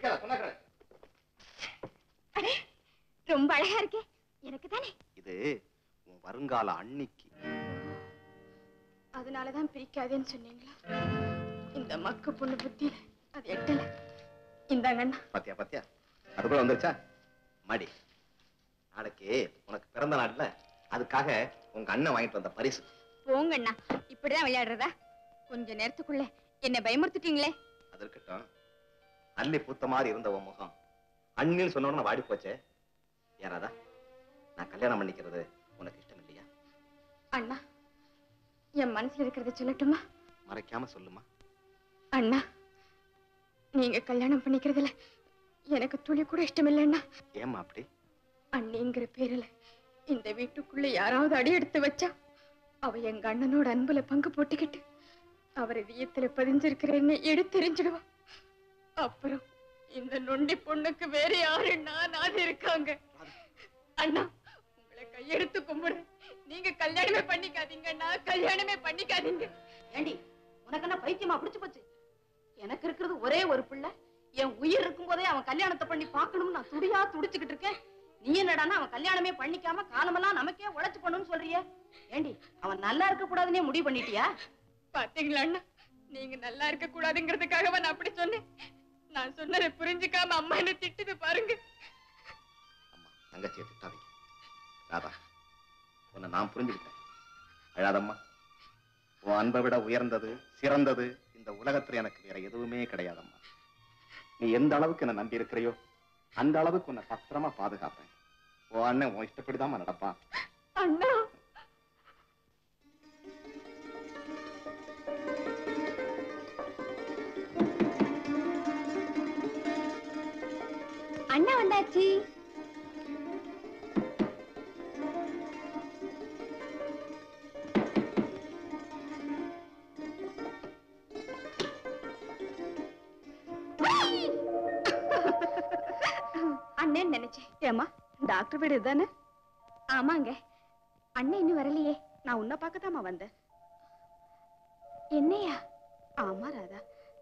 வைக்காத சொன்னாக்கிறேன் அடே ரொம்ப அழகா இருக்கே எனக்கு தானே இது உன் வருங்கால அன்னிக்கு அதனாலதான் பிரிக்காதேன்னு சொன்னீங்களா இந்த மக்கு பொண்ணு புத்தியில அது எட்டல இந்தாங்க அண்ணா பாத்தியா பாத்தியா அது கூட வந்துருச்சா மடி நாளைக்கு உனக்கு பிறந்த நாள்ல அதுக்காக உங்க அண்ணன் வாங்கிட்டு வந்த பரிசு போங்க அண்ணா இப்படிதான் விளையாடுறதா கொஞ்ச நேரத்துக்குள்ள என்ன பயமுறுத்திட்டீங்களே அது இருக்கட்டும் அல்லி பூத்த மாதிரி இருந்த உன் முகம் அண்ணின்னு சொன்ன உடனே வாடி போச்சே ஏறாதா நான் கல்யாணம் பண்ணிக்கிறது உனக்கு இஷ்டம் இல்லையா அண்ணா என் மனசுல இருக்கிறத சொல்லட்டுமா மறைக்காம சொல்லுமா அண்ணா நீங்க கல்யாணம் பண்ணிக்கிறதுல எனக்கு துளி கூட இஷ்டம் இல்லைன்னா ஏம்மா அப்படி அண்ணிங்கிற பேர்ல இந்த வீட்டுக்குள்ள யாராவது அடி எடுத்து வச்சா அவ எங்க அண்ணனோட அன்புல பங்கு போட்டுக்கிட்டு அவர் இதயத்துல பதிஞ்சிருக்கிற என்ன எடுத்தெறிஞ்சிடுவா அப்புறம் இந்த நொண்டி பொண்ணுக்கு வேற யாரு நான் இருக்காங்க அண்ணா உங்களை கையெடுத்து கும்பிடுறேன் நீங்க கல்யாணமே பண்ணிக்காதீங்க அண்ணா கல்யாணமே பண்ணிக்காதீங்க ஏண்டி உனக்கு என்ன பைத்தியமா பிடிச்சு போச்சு எனக்கு இருக்கிறது ஒரே ஒரு பிள்ளை என் உயிர் இருக்கும்போதே அவன் கல்யாணத்தை பண்ணி பார்க்கணும்னு நான் துடியா துடிச்சுக்கிட்டு இருக்கேன் நீ என்னடான்னா அவன் கல்யாணமே பண்ணிக்காம காலமெல்லாம் நமக்கே உழைச்சு பண்ணணும்னு சொல்றியே ஏண்டி அவன் நல்லா இருக்க கூடாதுன்னே முடிவு பண்ணிட்டியா பாத்தீங்களா அண்ணா நீங்க நல்லா இருக்க கூடாதுங்கிறதுக்காகவா நான் அப்படி சொன்னேன் நான் சொன்னதை புரிஞ்சுக்காம அம்மா என்ன திட்டுது பாருங்க அம்மா தங்கச்சியை திட்டாதீங்க ராதா உன்னை நான் புரிஞ்சுக்கிட்டேன் அழாதம்மா உன் அன்பை விட உயர்ந்தது சிறந்தது இந்த உலகத்துல எனக்கு வேற எதுவுமே கிடையாதம்மா நீ எந்த அளவுக்கு என்ன நம்பி இருக்கிறையோ அந்த அளவுக்கு உன்னை பத்திரமா பாதுகாப்பேன் உன் அண்ணன் உன் இஷ்டப்படிதாம்மா நடப்பான் அண்ணா அண்ணா வந்தாச்சு அண்ணன் நினைச்சேன் ஏமா டாக்டர் வீடு தானே ஆமாங்க அண்ணன் இன்னும் வரலையே நான் உன்னை பார்க்கத்தாம்மா வந்தேன் என்னையா ஆமா ராதா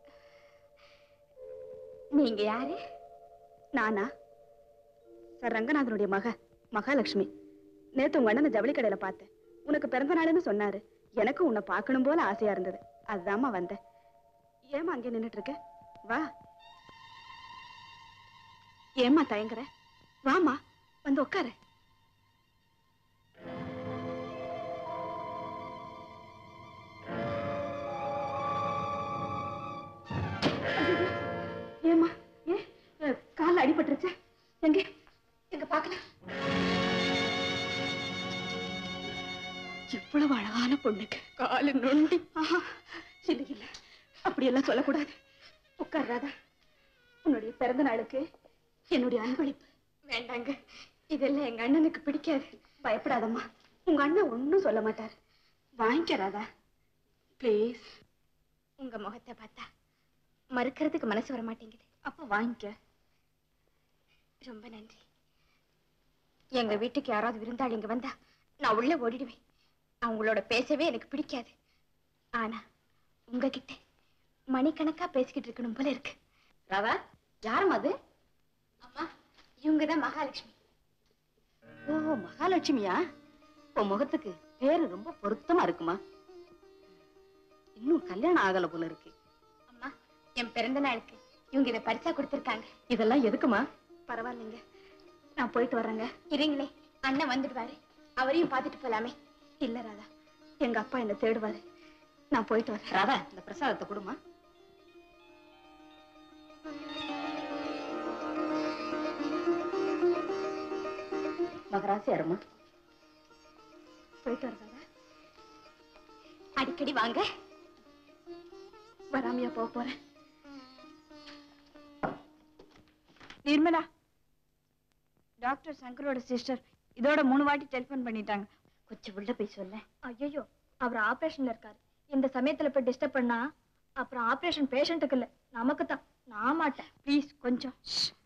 நீங்க யாரு நானா சார் ரங்கநாதனுடைய மக மகாலட்சுமி நேத்து உங்க அண்ணனை ஜவுளி கடையில பார்த்தேன் உனக்கு பிறந்த நாளுன்னு சொன்னாரு எனக்கு உன்னை பார்க்கணும் போல ஆசையா இருந்தது அதுதாம்மா வந்தேன் ஏமா அங்கே நின்னுட்டு இருக்க வா ஏம்மா தயங்குற வாமா வந்து உட்காரு ஐயையோ, ஏம்மா ஏ அஹ், கால்ல அடிபட்டுருச்சா எங்க எங்க பார்க்கலாம் இவ்வளவு அழகான பொண்ணுக்கு காலு நொண்டி ஆஹா இல்லை இல்லை அப்படியெல்லாம் சொல்லக்கூடாது உட்கார் ராதா உன்னுடைய பிறந்த நாளுக்கு என்னுடைய அன்பளிப்பு வேண்டாங்க இதெல்லாம் எங்க அண்ணனுக்கு பிடிக்காது பயப்படாதம்மா உங்க அண்ணன் ஒண்ணும் சொல்ல மாட்டார் வாங்கிக்க ராதா ப்ளீஸ் உங்க முகத்தை பார்த்தா மறுக்கிறதுக்கு மனசு வர மாட்டேங்குது அப்ப வாங்கிக்க ரொம்ப நன்றி எங்க வீட்டுக்கு யாராவது விருந்தாளி இங்க வந்தா நான் உள்ள ஓடிடுவேன் அவங்களோட பேசவே எனக்கு பிடிக்காது ஆனா உங்ககிட்ட மணிக்கணக்கா பேசிக்கிட்டு இருக்கணும் போல இருக்கு ராதா யாரும் அது அம்மா இவங்க தான் மகாலட்சுமி ஓ மகாலட்சுமியா உன் முகத்துக்கு பேரு ரொம்ப பொருத்தமா இருக்குமா இன்னும் கல்யாணம் ஆகல போல இருக்கு அம்மா என் பிறந்த நாளுக்கு இவங்க இதை பரிசா கொடுத்திருக்காங்க இதெல்லாம் எதுக்குமா பரவாயில்லைங்க நான் போயிட்டு வர்றேங்க இருங்களே அண்ணன் வந்துடுவாரு அவரையும் பார்த்துட்டு போலாமே இல்ல ராதா எங்க அப்பா என்ன தேடுவாரு நான் போயிட்டு வரேன் ராதா இந்த பிரசாதத்தை கொடுமா மகராசி அருமா போயிட்டு வரதா அடிக்கடி வாங்க வராமையா போக போறேன் நிர்மலா டாக்டர் சங்கரோட சிஸ்டர் இதோட மூணு வாட்டி டெலிஃபோன் பண்ணிட்டாங்க கொஞ்சம் உள்ள போய் சொல்ல ஐயோ அவர் ஆபரேஷன்ல இருக்காரு இந்த சமயத்துல போய் டிஸ்டர்ப் பண்ணா அப்புறம் ஆபரேஷன் பேஷண்ட்டுக்கு இல்ல நமக்கு தான் நான் மாட்டேன் ப்ளீஸ் கொஞ்சம்